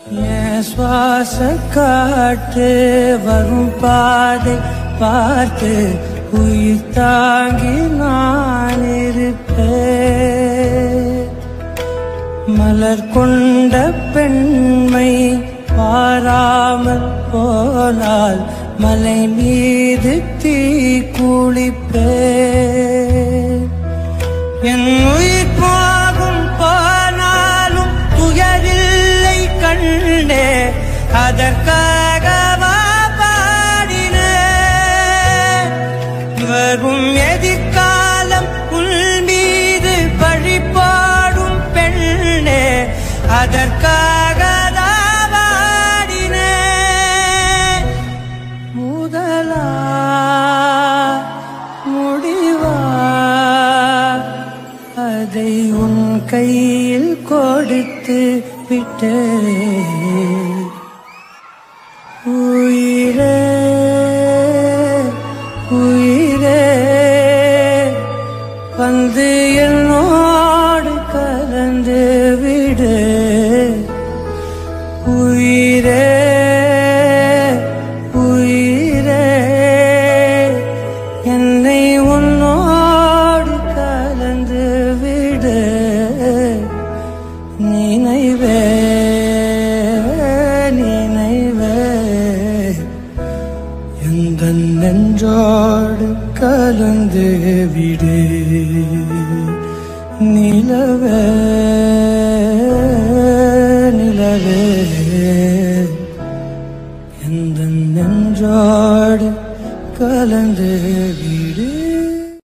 என் சுவாச காற்று வரும் பாதை பார்த்து உயிர் தாங்கி நான் இருப்பேன் மலர் கொண்ட பெண்மை பாராமல் போனால் மலை மீது தீ குளிப்பேன் என் உயிர் போகும் போனாலும் துயரில்லை கண்டே அதற்காக பாடினேன் வரும் எதிர்காலம் உள் மீது பழி போடும் பெண்ணே அதற்காக பாடினேன் முதலா முடிவா அதை உன் கையில் கொடுத்து விட்டேன் உயிரே உயிரே வந்து என்னோடு கலந்து விடு உயிரே உயிரே என்னை உன்னோடு கலந்து விடு நினைவே நினைவே எந்த நெஞ்சோடு கலந்து விடு நிலவே